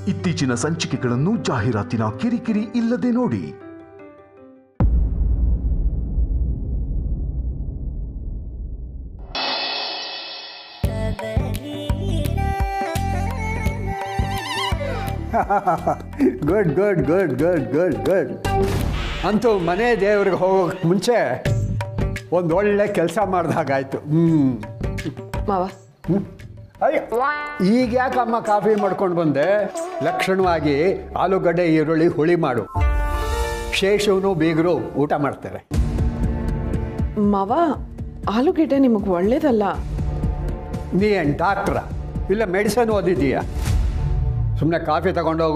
ಇತ್ತೀಚಿನ ಸಂಚಿಕೆಗಳನ್ನು ಜಾಹೀರಾತಿನ ಕಿರಿಕಿರಿ ಇಲ್ಲದೆ ನೋಡಿ good good good good good good ಅಂತೂ ಮನೆ ದೇವ್ರಿಗೆ ಹೋಗೋಕ್ಕೆ ಮುಂಚೆ ಒಂದು ಒಳ್ಳೆ ಕೆಲಸ ಮಾಡ್ದಾಗಾಯ್ತು ಹ್ಞೂ ಮಾವ ಅಯ್ಯ ಈಗ ಯಾಕಮ್ಮ ಕಾಫಿ ಮಾಡ್ಕೊಂಡು ಬಂದೆ ಲಕ್ಷಣವಾಗಿ ಆಲೂಗಡ್ಡೆ ಈರುಳ್ಳಿ ಹುಳಿ ಮಾಡು ಶೇಷವನು ಬೀಗರು ಊಟ ಮಾಡ್ತಾರೆ ಮಾವ ಆಲೂಗೆಡ್ಡೆ ನಿಮಗೆ ಒಳ್ಳೇದಲ್ಲ ನೀ ಏನು ಡಾಕ್ಟ್ರ ಇಲ್ಲ ಮೆಡಿಸನ್ ಓದಿದ್ದೀಯಾ ಸುಮ್ಮನೆ ಕಾಫಿ ತಗೊಂಡೋಗು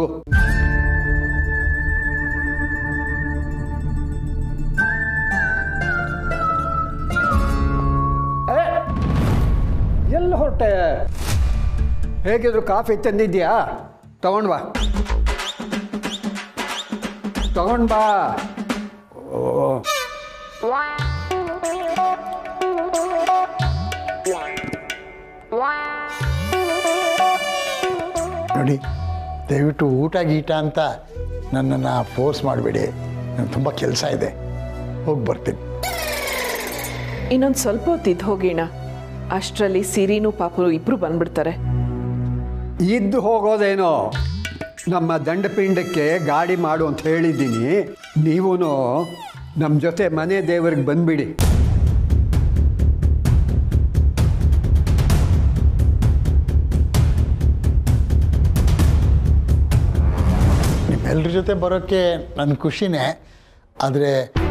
ಏ, ಎಲ್ಲಿ ಹೊರಟೆ ಹೇಗಿದ್ರು ಕಾಫಿ ತಂದಿದ್ಯಾ ತಗೊಂಡ್ ಬಾ ತಗೊಂಡ್ ಬಾ ಓ ನೋಡಿ ದಯವಿಟ್ಟು ಊಟ ಗೀಟ ಅಂತ ನನ್ನನ್ನು ಫೋರ್ಸ್ ಮಾಡಬೇಡಿ ನನಗೆ ತುಂಬ ಕೆಲಸ ಇದೆ ಹೋಗಿ ಬರ್ತೀನಿ ಇನ್ನೊಂದು ಸ್ವಲ್ಪ ಹೊತ್ತಿದ್ದು ಹೋಗಿಣ ಅಷ್ಟರಲ್ಲಿ ಸಿರಿನೂ ಪಾಪು ಇಬ್ರು ಬಂದ್ಬಿಡ್ತಾರೆ ಇದ್ದು ಹೋಗೋದೇನೋ ನಮ್ಮ ದಂಡಪಿಂಡಕ್ಕೆ ಗಾಡಿ ಮಾಡು ಅಂತ ಹೇಳಿದ್ದೀನಿ ನೀವೂ ನಮ್ಮ ಜೊತೆ ಮನೆ ದೇವರಿಗೆ ಬಂದ್ಬಿಡಿ ನಿಮ್ಮೆಲ್ಲರ ಜೊತೆ ಬರೋಕ್ಕೆ ನನ್ನ ಖುಷಿನೇ ಆದರೆ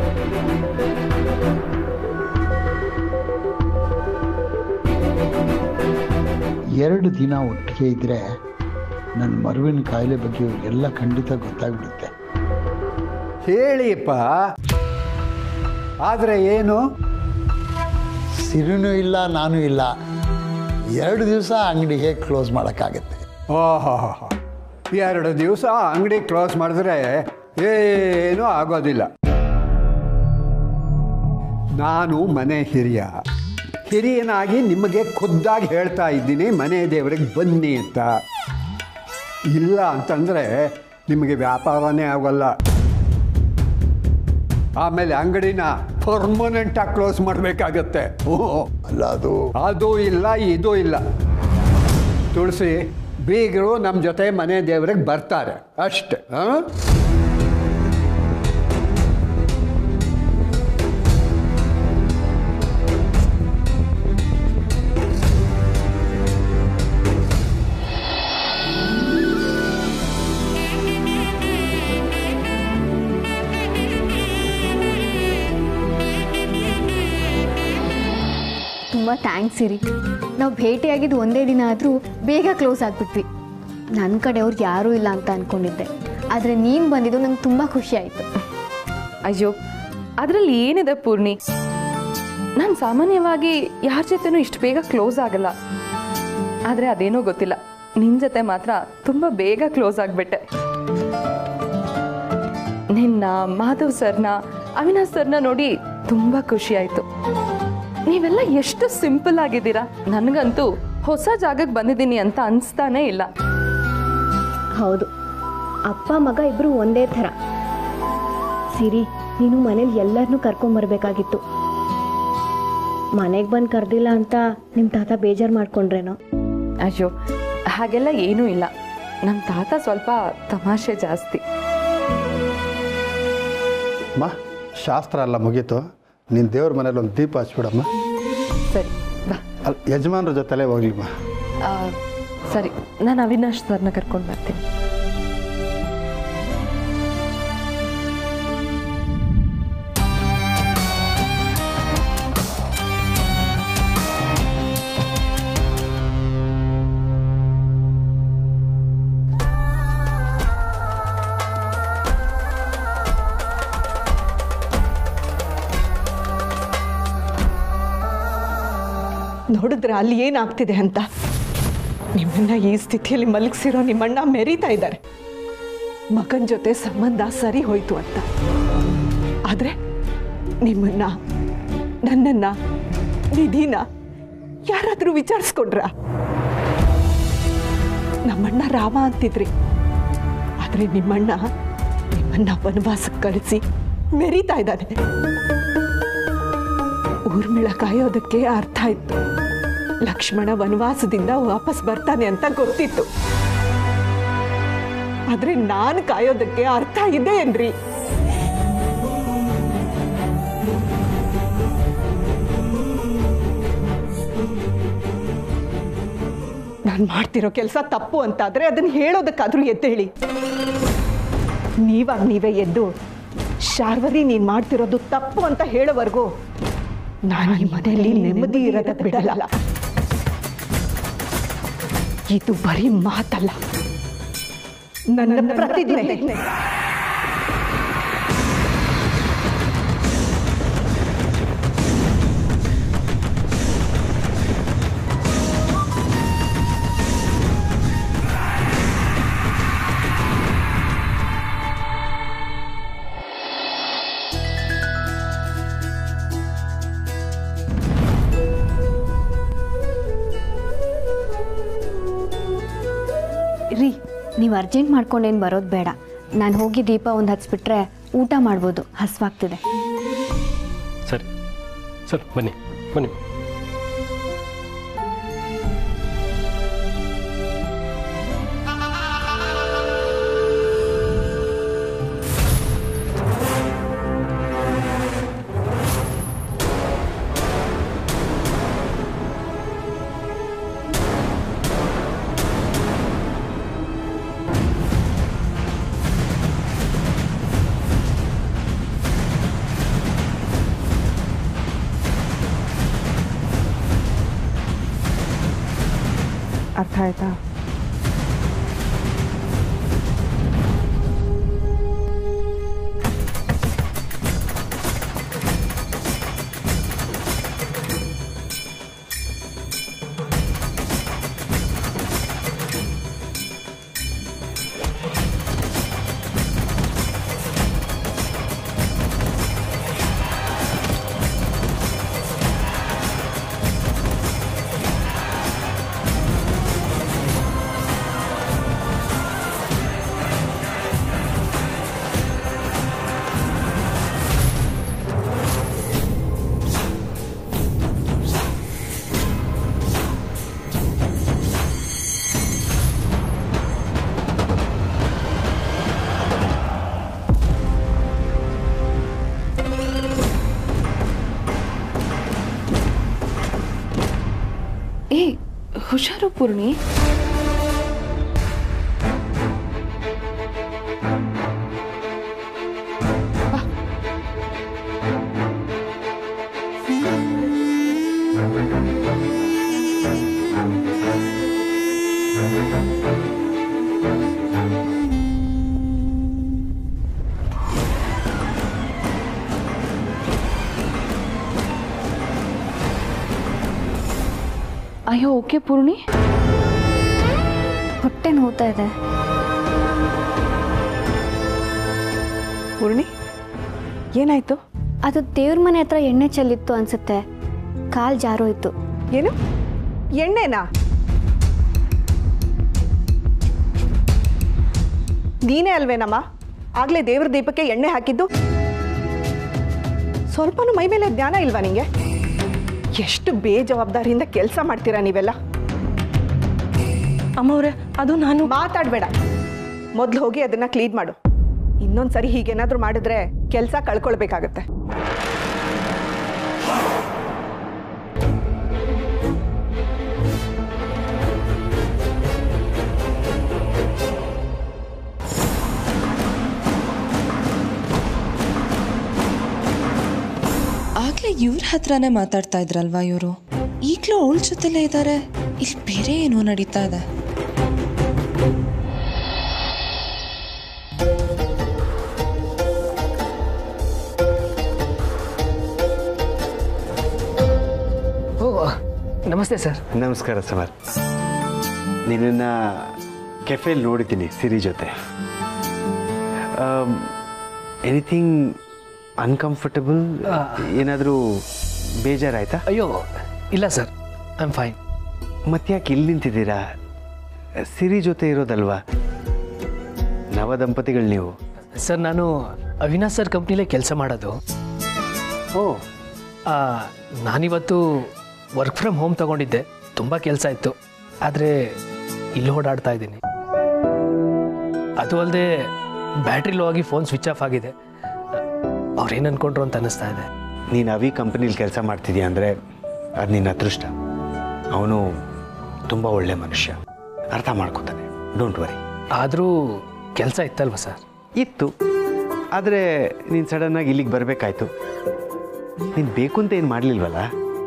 ಎರಡು ದಿನ ಒಟ್ಟಿಗೆ ಇದ್ದರೆ ನನ್ನ ಮರುವಿನ ಕಾಯಿಲೆ ಬಗ್ಗೆ ಎಲ್ಲ ಖಂಡಿತ ಗೊತ್ತಾಗ್ಬಿಡುತ್ತೆ ಹೇಳಿಪ್ಪ ಆದರೆ ಏನು ಸಿರಿನೂ ಇಲ್ಲ ನಾನು ಇಲ್ಲ ಎರಡು ದಿವಸ ಅಂಗಡಿ ಹೇಗೆ ಕ್ಲೋಸ್ ಮಾಡೋಕ್ಕಾಗತ್ತೆ ಓಹೋ ಎರಡು ದಿವಸ ಅಂಗಡಿ ಕ್ಲೋಸ್ ಮಾಡಿದ್ರೆ ಏನೂ ಆಗೋದಿಲ್ಲ ನಾನು ಮನೆ ಹಿರಿಯ ಹಿರಿಯನಾಗಿ ನಿಮಗೆ ಖುದ್ದಾಗಿ ಹೇಳ್ತಾ ಇದ್ದೀನಿ ಮನೆ ದೇವರಿಗೆ ಬನ್ನಿ ಅಂತ ಇಲ್ಲ ಅಂತಂದರೆ ನಿಮಗೆ ವ್ಯಾಪಾರನೇ ಆಗೋಲ್ಲ ಆಮೇಲೆ ಅಂಗಡಿನ ಪರ್ಮನೆಂಟಾಗಿ ಕ್ಲೋಸ್ ಮಾಡಬೇಕಾಗತ್ತೆ ಹ್ಞೂ ಅಲ್ಲ ಅದು ಅದು ಇಲ್ಲ ಇದು ಇಲ್ಲ ತುಳಸಿ ಬೀಗರು ನಮ್ಮ ಜೊತೆ ಮನೆ ದೇವ್ರಿಗೆ ಬರ್ತಾರೆ ಅಷ್ಟೆ ಹಾಂ ತುಂಬ ಥ್ಯಾಂಕ್ಸ್ ಇರಿ ನಾವು ಭೇಟಿಯಾಗಿದ್ದು ಒಂದೇ ದಿನ ಆದರೂ ಬೇಗ ಕ್ಲೋಸ್ ಆಗಿಬಿಟ್ವಿ ನನ್ನ ಕಡೆಯವ್ರು ಯಾರೂ ಇಲ್ಲ ಅಂತ ಅಂದ್ಕೊಂಡಿದ್ದೆ ಆದರೆ ನೀನು ಬಂದಿದ್ದು ನಂಗೆ ತುಂಬ ಖುಷಿ ಆಯಿತು ಅಯ್ಯೋ ಅದರಲ್ಲಿ ಏನಿದೆ ಪೂರ್ಣಿ ನಾನು ಸಾಮಾನ್ಯವಾಗಿ ಯಾರ ಜೊತೆನೂ ಇಷ್ಟು ಬೇಗ ಕ್ಲೋಸ್ ಆಗಲ್ಲ ಆದರೆ ಅದೇನೋ ಗೊತ್ತಿಲ್ಲ ನಿನ್ನ ಜೊತೆ ಮಾತ್ರ ತುಂಬ ಬೇಗ ಕ್ಲೋಸ್ ಆಗಿಬಿಟ್ಟೆ ನಿನ್ನ ಮಾಧವ್ ಸರ್ನ ಅವಿನಾಶ್ ಸರ್ನ ನೋಡಿ ತುಂಬ ಖುಷಿ ಆಯಿತು ನೀವೆಲ್ಲ ಎಷ್ಟು ಸಿಂಪಲ್ ಆಗಿದ್ದೀರಾ ನನಗಂತೂ ಹೊಸ ಜಾಗಕ್ಕೆ ಬಂದಿದ್ದೀನಿ ಅಂತ ಅನಿಸ್ತಾನೇ ಇಲ್ಲ ಹೌದು ಅಪ್ಪ ಮಗ ಇಬ್ಬರು ಒಂದೇ ಥರ ಸಿರಿ ನೀನು ಮನೇಲಿ ಎಲ್ಲರನ್ನೂ ಕರ್ಕೊಂಬರ್ಬೇಕಾಗಿತ್ತು ಮನೆಗೆ ಬಂದು ಕರೆದಿಲ್ಲ ಅಂತ ನಿಮ್ಮ ತಾತ ಬೇಜಾರು ಮಾಡ್ಕೊಂಡ್ರೇನೋ ಅಯ್ಯೋ ಹಾಗೆಲ್ಲ ಏನೂ ಇಲ್ಲ ನಮ್ಮ ತಾತ ಸ್ವಲ್ಪ ತಮಾಷೆ ಜಾಸ್ತಿ ಅಮ್ಮ ಶಾಸ್ತ್ರ ಎಲ್ಲ ಮುಗೀತು ನಿನ್ನ ದೇವ್ರ ಮನೇಲಿ ಒಂದು ದೀಪ ಹಚ್ಬಿಡಮ್ಮ ಸರಿ ಬಾ ಅಲ್ಲಿ ಯಜಮಾನ್ರ ಜೊತೆಲೇ ಹೋಗ್ಲಿಮ್ಮ ಆ, ಸರಿ ನಾನು ಅವಿನಾಶ್ ಸರ್ನ ಕರ್ಕೊಂಡು ಬರ್ತೀನಿ ನೋಡಿದ್ರೆ ಅಲ್ಲಿ ಏನಾಗ್ತಿದೆ ಅಂತ ನಿಮ್ಮನ್ನ ಈ ಸ್ಥಿತಿಯಲ್ಲಿ ಮಲಗಿಸಿರೋ ನಿಮ್ಮಣ್ಣ ಮೆರೀತಾ ಇದ್ದಾರೆ ಮಗನ ಜೊತೆ ಸಂಬಂಧ ಸರಿ ಹೋಯ್ತು ಅಂತ ಆದ್ರೆ ನಿಮ್ಮನ್ನ ನನ್ನನ್ನ ನಿಧಿನ ಯಾರಾದರೂ ವಿಚಾರಿಸ್ಕೊಂಡ್ರ ನಮ್ಮಣ್ಣ ರಾಮ ಅಂತಿದ್ರಿ ಆದರೆ ನಿಮ್ಮಣ್ಣ ನಿಮ್ಮನ್ನ ವನವಾಸಕ್ಕೆ ಕಳಿಸಿ ಮೆರೀತಾ ಇದ್ದಾನೆ ಊರ್ಮಿಳ ಕಾಯೋದಕ್ಕೆ ಅರ್ಥ ಇತ್ತು ಲಕ್ಷ್ಮಣ ವನವಾಸದಿಂದ ವಾಪಸ್ ಬರ್ತಾನೆ ಅಂತ ಗೊತ್ತಿತ್ತು ಆದ್ರೆ ನಾನು ಕಾಯೋದಕ್ಕೆ ಅರ್ಥ ಇದೆ ಏನ್ರಿ ನಾನು ಮಾಡ್ತಿರೋ ಕೆಲಸ ತಪ್ಪು ಅಂತಾದ್ರೆ ಅದನ್ನ ಹೇಳೋದಕ್ಕಾದ್ರೂ ಎದ್ದೇಳಿ ನೀವಾಗ ನೀವೇ ಎದ್ದು ಶಾರ್ವರಿ ನೀನ್ ಮಾಡ್ತಿರೋದು ತಪ್ಪು ಅಂತ ಹೇಳೋವರೆಗೂ ನಾನು ಈ ಮನೆಯಲ್ಲಿ ನೆಮ್ಮದಿ ಇರೋದ ಬಿಡಲ್ಲ ಇದು ಬರೀ ಮಾತಲ್ಲ ನನ್ನ ಪ್ರತಿಜ್ಞೆ ರೀ ನೀವು ಅರ್ಜೆಂಟ್ ಮಾಡ್ಕೊಂಡೇನು ಬರೋದು ಬೇಡ ನಾನು ಹೋಗಿ ದೀಪ ಒಂದು ಹಚ್ಬಿಟ್ರೆ ಊಟ ಮಾಡ್ಬೋದು ಹಸ್ವಾಗ್ತಿದೆ ಸರಿ ಸರಿ ಬನ್ನಿ ಬನ್ನಿ ಅರ್ಥ ಆಯ್ತಾ ಏ ಹುಷಾರು ಪೂರ್ಣಿ ಅಯ್ಯೋ ಓಕೆ ಪೂರ್ಣಿ ಹೊಟ್ಟೆ ನೋವ್ತಾ ಇದೆ ಪೂರ್ಣಿ ಏನಾಯ್ತು ಅದು ದೇವ್ರ ಮನೆ ಹತ್ರ ಎಣ್ಣೆ ಚೆಲ್ಲಿತ್ತು ಅನ್ಸುತ್ತೆ ಕಾಲ್ ಜಾರೋಯ್ತು ಏನು ಎಣ್ಣೆನಾ ನೀನೇ ಅಲ್ವೇನಮ್ಮ ಆಗ್ಲೇ ದೇವ್ರ ದೀಪಕ್ಕೆ ಎಣ್ಣೆ ಹಾಕಿದ್ದು ಸ್ವಲ್ಪನೂ ಮೈ ಮೇಲೆ ಜ್ಞಾನ ಇಲ್ವಾ ನಿಂಗೆ ಎಷ್ಟು ಬೇಜವಾಬ್ದಾರಿಯಿಂದ ಕೆಲಸ ಮಾಡ್ತೀರಾ ನೀವೆಲ್ಲ ಅಮ್ಮವ್ರೆ ಅದು ನಾನು ಮಾತಾಡಬೇಡ ಮೊದಲು ಹೋಗಿ ಅದನ್ನ ಕ್ಲೀನ್ ಮಾಡು ಇನ್ನೊಂದ್ಸರಿ ಹೀಗೇನಾದ್ರೂ ಮಾಡಿದ್ರೆ ಕೆಲಸ ಕಳ್ಕೊಳ್ಬೇಕಾಗತ್ತೆ ಆಗ್ಲೇ ಇವ್ರ ಹತ್ರನೇ ಮಾತಾಡ್ತಾ ಇದ್ರಲ್ವಾ ಇವರು ಈಗಲೂ ಅವಳ ಜೊತೆಲೇ ಇದ್ದಾರೆ ಇಲ್ಲಿ ಬೇರೆ ಏನೋ ನಡೀತಾ ಇದೆ ಓ ನಮಸ್ತೆ ಸರ್ ನಮಸ್ಕಾರ ಸಮರ್ ನಿನ್ನನ್ನು ಕೆಫೆಲ್ ನೋಡಿದ್ದೀನಿ ಸಿರಿ ಜೊತೆ ಎನಿಥಿಂಗ್ ಅನ್ಕಂಫರ್ಟಬಲ್ ಏನಾದರೂ ಬೇಜಾರಾಯ್ತಾ ಅಯ್ಯೋ ಇಲ್ಲ ಸರ್ ಐ ಆಮ್ ಫೈನ್ ಮತ್ತ್ಯಾಕೆ ಇಲ್ಲಿ ನಿಂತಿದ್ದೀರಾ ಸಿರಿ ಜೊತೆ ಇರೋದಲ್ವಾ ನವ ದಂಪತಿಗಳು ನೀವು ಸರ್ ನಾನು ಅವಿನಾಶ್ ಸರ್ ಕಂಪ್ನಿಲೇ ಕೆಲಸ ಮಾಡೋದು ಓ ಆ, ನಾನಿವತ್ತು ವರ್ಕ್ ಫ್ರಮ್ ಹೋಮ್ ತಗೊಂಡಿದ್ದೆ ತುಂಬ ಕೆಲಸ ಇತ್ತು ಆದರೆ ಇಲ್ಲಿ ಓಡಾಡ್ತಾ ಇದ್ದೀನಿ ಅದು ಅಲ್ಲದೆ ಬ್ಯಾಟ್ರಿ ಲೋ ಆಗಿ ಫೋನ್ ಸ್ವಿಚ್ ಆಫ್ ಆಗಿದೆ ಅವ್ರೇನು ಅನ್ಕೊಂಡ್ರು ಅಂತ ಅನ್ನಿಸ್ತಾ ಇದೆ ನೀನು ಅವಿ ಕಂಪನಿಲಿ ಕೆಲಸ ಮಾಡ್ತಿದ್ಯಾ ಅಂದರೆ ಅದು ನಿನ್ನ ಅದೃಷ್ಟ ಅವನು ತುಂಬ ಒಳ್ಳೆ ಮನುಷ್ಯ ಅರ್ಥ ಮಾಡ್ಕೋತಾನೆ ಡೋಂಟ್ ವರಿ ಆದರೂ ಕೆಲಸ ಇತ್ತಲ್ವ ಸರ್ ಇತ್ತು ಆದರೆ ನೀನು ಸಡನ್ನಾಗಿ ಇಲ್ಲಿಗೆ ಬರಬೇಕಾಯ್ತು ನೀನು ಬೇಕು ಅಂತ ಏನು ಮಾಡಲಿಲ್ವಲ್ಲ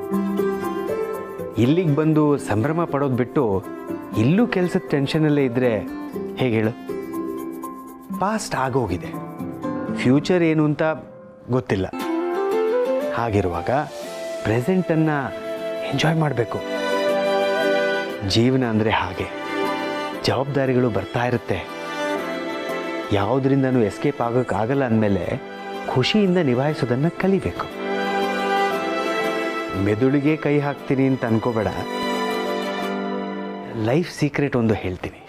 ಇಲ್ಲಿಗೆ ಬಂದು ಸಂಭ್ರಮ ಪಡೋದು ಬಿಟ್ಟು ಇಲ್ಲೂ ಕೆಲಸದ ಟೆನ್ಷನಲ್ಲೇ ಇದ್ದರೆ ಹೇಗೆ ಹೇಳು ಪಾಸ್ಟ್ ಆಗೋಗಿದೆ ಫ್ಯೂಚರ್ ಏನು ಅಂತ ಗೊತ್ತಿಲ್ಲ ಹಾಗಿರುವಾಗ ಪ್ರೆಸೆಂಟನ್ನು ಎಂಜಾಯ್ ಮಾಡಬೇಕು ಜೀವನ ಅಂದರೆ ಹಾಗೆ ಜವಾಬ್ದಾರಿಗಳು ಬರ್ತಾ ಇರುತ್ತೆ ಯಾವುದರಿಂದನೂ ಎಸ್ಕೇಪ್ ಆಗೋಕ್ಕಾಗಲ್ಲ ಅಂದಮೇಲೆ ಖುಷಿಯಿಂದ ನಿಭಾಯಿಸೋದನ್ನು ಕಲಿಬೇಕು ಮೆದುಳಿಗೆ ಕೈ ಹಾಕ್ತೀನಿ ಅಂತ ಅನ್ಕೋಬೇಡ ಲೈಫ್ ಸೀಕ್ರೆಟ್ ಒಂದು ಹೇಳ್ತೀನಿ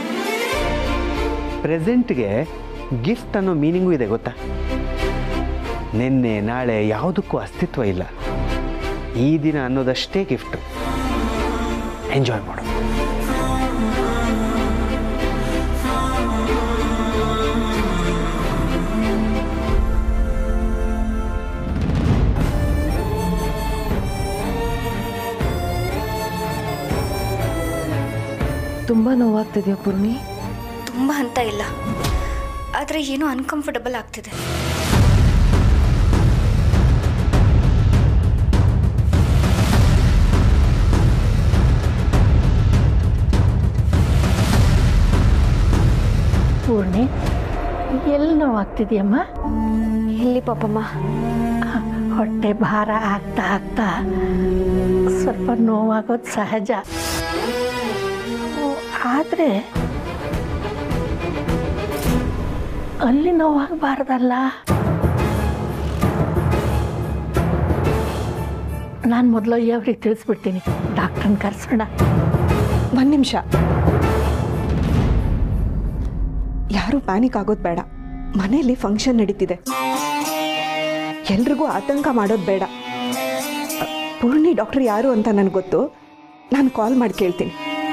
ಪ್ರೆಸೆಂಟ್ಗೆ ಗಿಫ್ಟ್ ಅನ್ನೋ ಮೀನಿಂಗು ಇದೆ ಗೊತ್ತಾ ನಿನ್ನೆ ನಾಳೆ ಯಾವುದಕ್ಕೂ ಅಸ್ತಿತ್ವ ಇಲ್ಲ ಈ ದಿನ ಅನ್ನೋದಷ್ಟೇ ಗಿಫ್ಟು ಎಂಜಾಯ್ ಮಾಡು ತುಂಬ ನೋವಾಗ್ತಿದೆಯಾ ಪೂರ್ಣಿ ತುಂಬ ಅಂತ ಇಲ್ಲ ಆದರೆ ಏನೋ ಅನ್ಕಂಫರ್ಟಬಲ್ ಆಗ್ತಿದೆ ಪೂರ್ಣಿ ಎಲ್ಲಿ ನೋವಾಗ್ತಿದೆಯಮ್ಮ ಎಲ್ಲಿ ಪಾಪಮ್ಮ ಹೊಟ್ಟೆ ಭಾರ ಆಗ್ತಾ ಆಗ್ತಾ ಸ್ವಲ್ಪ ನೋವಾಗೋದು ಸಹಜ ಆದರೆ ಅಲ್ಲಿ ನೋವಾಗಬಾರ್ದಲ್ಲ ನಾನು ಮೊದಲು ಅವ್ರಿಗೆ ತಿಳಿಸ್ಬಿಡ್ತೀನಿ ಡಾಕ್ಟ್ರನ್ನ ಕರೆಸೋಣ ಒಂದು ನಿಮಿಷ ಯಾರು ಪ್ಯಾನಿಕ್ ಆಗೋದು ಬೇಡ ಮನೆಯಲ್ಲಿ ಫಂಕ್ಷನ್ ನಡೀತಿದೆ ಎಲ್ರಿಗೂ ಆತಂಕ ಮಾಡೋದು ಬೇಡ ಅ, ಪೂರ್ಣಿ ಡಾಕ್ಟರ್ ಯಾರು ಅಂತ ನನಗೆ ಗೊತ್ತು ನಾನು ಕಾಲ್ ಮಾಡಿ ಕೇಳ್ತೀನಿ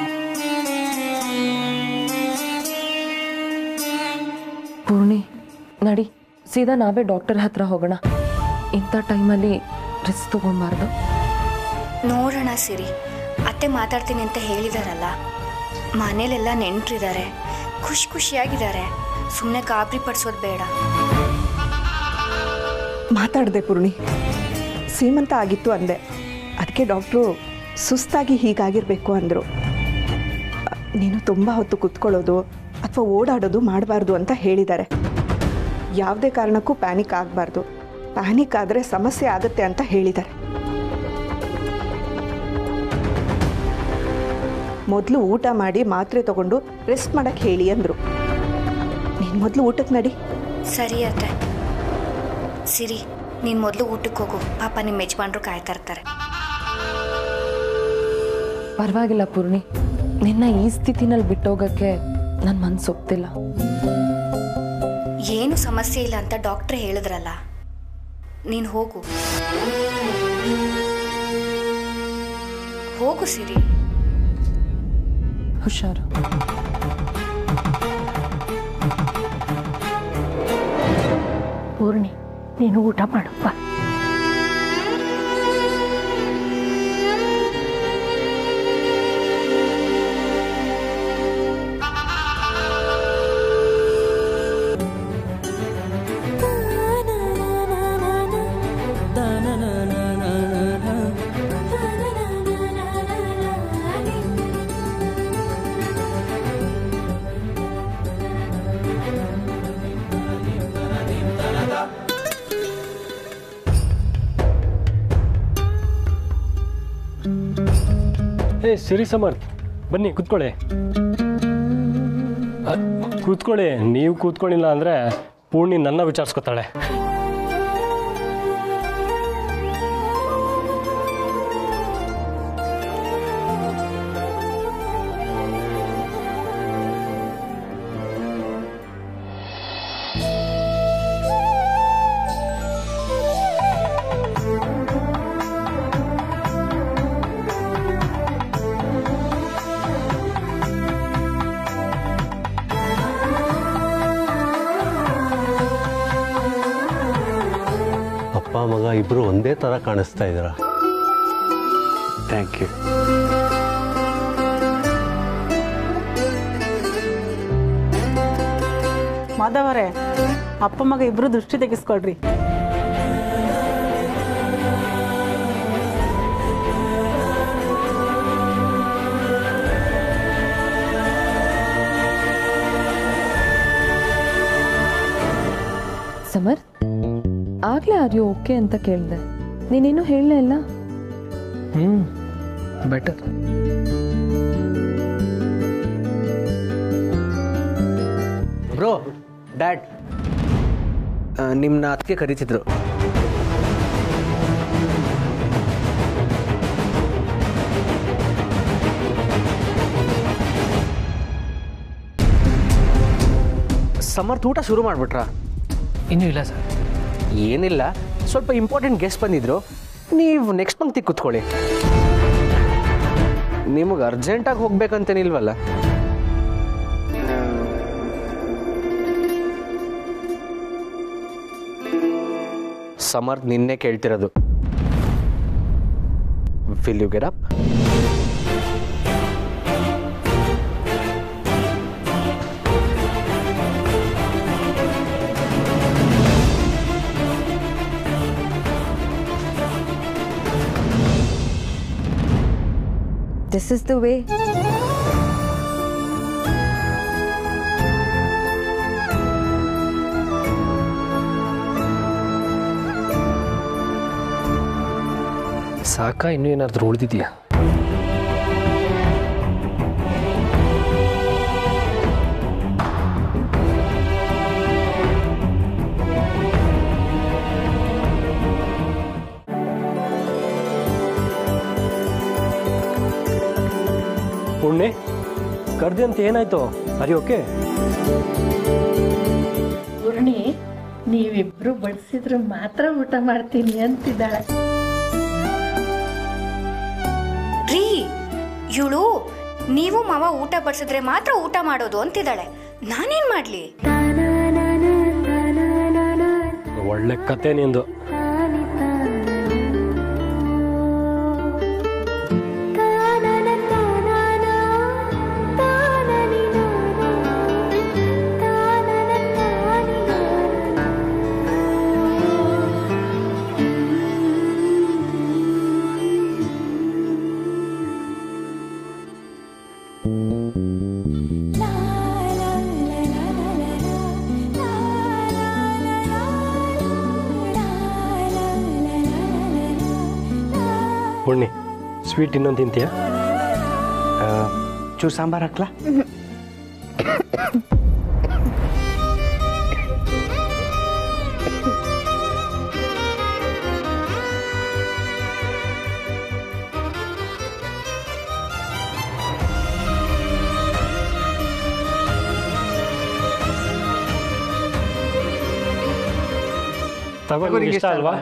ಪೂರ್ಣಿ ನಡಿ ಸೀದಾ ನಾವೇ ಡಾಕ್ಟರ್ ಹತ್ರ ಹೋಗೋಣ ಇಂಥ ಟೈಮಲ್ಲಿ ರಿಸ್ಕ್ ತಗೊಬಾರ್ದು ನೋಡೋಣ ಸಿರಿ ಅತ್ತೆ ಮಾತಾಡ್ತೀನಿ ಅಂತ ಹೇಳಿದಾರಲ್ಲ ಮನೇಲೆಲ್ಲ ನೆಂಟ್ರಿದ್ದಾರೆ ಖುಷಿ ಖುಷಿಯಾಗಿದ್ದಾರೆ ಸುಮ್ಮನೆ ಗಾಬರಿ ಪಡಿಸೋದು ಬೇಡ ಮಾತಾಡಿದೆ ಪೂರ್ಣಿ ಸೀಮಂತ ಆಗಿತ್ತು ಅಂದೆ ಅದಕ್ಕೆ ಡಾಕ್ಟ್ರು ಸುಸ್ತಾಗಿ ಹೀಗಾಗಿರಬೇಕು ಅಂದರು ನೀನು ತುಂಬ ಹೊತ್ತು ಕುತ್ಕೊಳ್ಳೋದು ಅಥವಾ ಓಡಾಡೋದು ಮಾಡಬಾರ್ದು ಅಂತ ಹೇಳಿದ್ದಾರೆ ಯಾವುದೇ ಕಾರಣಕ್ಕೂ ಪ್ಯಾನಿಕ್ ಆಗಬಾರ್ದು ಪ್ಯಾನಿಕ್ ಆದರೆ ಸಮಸ್ಯೆ ಆಗುತ್ತೆ ಅಂತ ಹೇಳಿದ್ದಾರೆ ಮೊದಲು ಊಟ ಮಾಡಿ ಮಾತ್ರೆ ತಗೊಂಡು ರೆಸ್ಟ್ ಮಾಡಕ್ಕೆ ಹೇಳಿ ಅಂದರು ನೀನು ಮೊದಲು ಊಟಕ್ಕೆ ನಡಿ ಸರಿ ಅತ್ತೆ ಸಿರಿ ನೀನು ಮೊದಲು ಊಟಕ್ಕೆ ಹೋಗು ಪಾಪ ನಿಮ್ಮ ಯಜಮಾನ್ರು ಕಾಯ್ತಾ ಇರ್ತಾರೆ ಪರವಾಗಿಲ್ಲ ಪೂರ್ಣಿ ನಿನ್ನ ಈ ಸ್ಥಿತಿನಲ್ಲಿ ಬಿಟ್ಟೋಗಕ್ಕೆ ನನ್ನ ಮನ್ಸು ಒಪ್ತಿಲ್ಲ ಏನು ಸಮಸ್ಯೆ ಇಲ್ಲ ಅಂತ ಡಾಕ್ಟ್ರೇ ಹೇಳಿದ್ರಲ್ಲ ನೀನು ಹೋಗು ಹೋಗು ಸಿರಿ ಹುಷಾರು ಪೂರ್ಣಿ ನೀನು ಊಟ ಮಾಡಪ್ಪ ಏ ಸಿರಿ ಸಮರ್ಥ್ ಬನ್ನಿ ಕೂತ್ಕೊಳ್ಳಿ ಅ, ಕೂತ್ಕೊಳ್ಳಿ ನೀವು ಕೂತ್ಕೊಳ್ಳಿಲ್ಲ ಅಂದರೆ ಪೂರ್ಣಿ ನನ್ನ ವಿಚಾರಿಸ್ಕೊತಾಳೆ ಇಬ್ಬರು ಒಂದೇ ಥರ ಕಾಣಿಸ್ತಾ ಇದ್ದೀರಾ ಥ್ಯಾಂಕ್ ಯು ಮಾಧವರೇ ಅಪ್ಪ ಮಗ ಇಬ್ರು ದೃಷ್ಟಿ ತೆಗೆಸ್ಕೊಳ್ರಿ ಸಮರ್ ಆಗಲೇ ಆರ್ ಯು ಓಕೆ ಅಂತ ಕೇಳಿದೆ ನೀನೇನು ಹೇಳಲೇ ಇಲ್ಲ ಹ್ಞೂ ಬೆಟರ್ ಬ್ರೋ ಡ್ಯಾಡ್ ನಿಮ್ಮನ್ನ ಅದಕ್ಕೆ ಕರೀತಿದ್ರು ಸಮರ್ಥ ಊಟ ಶುರು ಮಾಡಿಬಿಟ್ರಾ ಇನ್ನೂ ಇಲ್ಲ ಸರ್ ಏನಿಲ್ಲ ಸ್ವಲ್ಪ ಇಂಪಾರ್ಟೆಂಟ್ ಗೆಸ್ಟ್ ಬಂದಿದ್ರು ನೀವು ನೆಕ್ಸ್ಟ್ ಪಂಕ್ತಿ ಕೂತ್ಕೊಳ್ಳಿ ನಿಮಗೆ ಅರ್ಜೆಂಟಾಗಿ ಹೋಗ್ಬೇಕಂತೇನಿಲ್ವಲ್ಲ ಸಮರ್ಥ್ ನಿನ್ನೆ ಕೇಳ್ತಿರೋದು will you get up this is the way ಸಾಕ ಇನ್ನೂ ಏನಾದರೂ ಉಳಿದಿದೆಯಾ ಪುಣ್ಯ ಕರ್ದೆ ಅಂತ ಏನಾಯ್ತು ಅರಿ ಓಕೆ ಪೂರ್ಣಿ ನೀವಿಬ್ರು ಬಡಿಸಿದ್ರು ಮಾತ್ರ ಊಟ ಮಾಡ್ತೀನಿ ಅಂತಿದ್ದಾಳೆ ರೀ ಇವಳು ನೀವು ಮಾವ ಊಟ ಬಡಿಸಿದ್ರೆ ಮಾತ್ರ ಊಟ ಮಾಡೋದು ಅಂತಿದ್ದಾಳೆ ನಾನೇನ್ ಮಾಡ್ಲಿ ಒಳ್ಳೆ ಕತೆ ನಿಂದು ಪುಣ್ಯ ಸ್ವೀಟ್ ಇನ್ನೊಂದು ತಿಂತೀಯಾ ಚೂರು ಸಾಂಬಾರು ಹಾಕ್ಲಾ ತಗೋ ನಿಂಗೆ ಇಷ್ಟ ಅಲ್ವಾ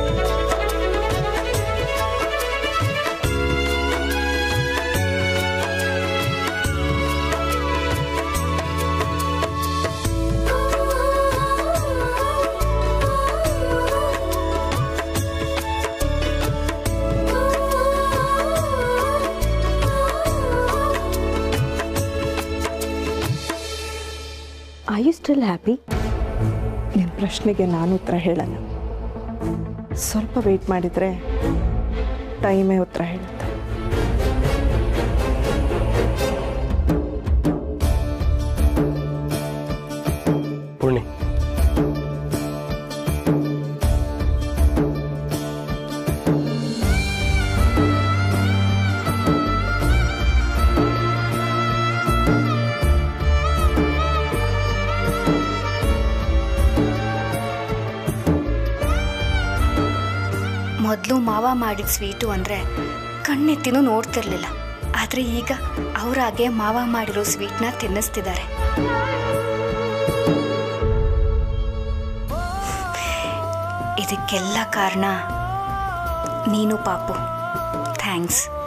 ಐ ಯು ಸ್ಟಿಲ್ ಹ್ಯಾಪಿ ನಿಮ್ಮ ಪ್ರಶ್ನೆಗೆ ನಾನು ಉತ್ತರ ಹೇಳಲ್ಲ ಸ್ವಲ್ಪ ವೆಯ್ಟ್ ಮಾಡಿದರೆ ಟೈಮೇ ಉತ್ತರ ಹೇಳುತ್ತೆ ಪುಣ್ಯ ಮೊದಲು ಮಾವ ಮಾಡಿದ ಸ್ವೀಟು ಅಂದರೆ ಕಣ್ಣೆತ್ತಿನೂ ನೋಡ್ತಿರ್ಲಿಲ್ಲ ಆದರೆ ಈಗ ಅವರಾಗೆ ಮಾವ ಮಾಡಿರೋ ಸ್ವೀಟ್ನ ತಿನ್ನಿಸ್ತಿದ್ದಾರೆ ಇದಕ್ಕೆಲ್ಲ ಕಾರಣ ನೀನು ಪಾಪು ಥ್ಯಾಂಕ್ಸ್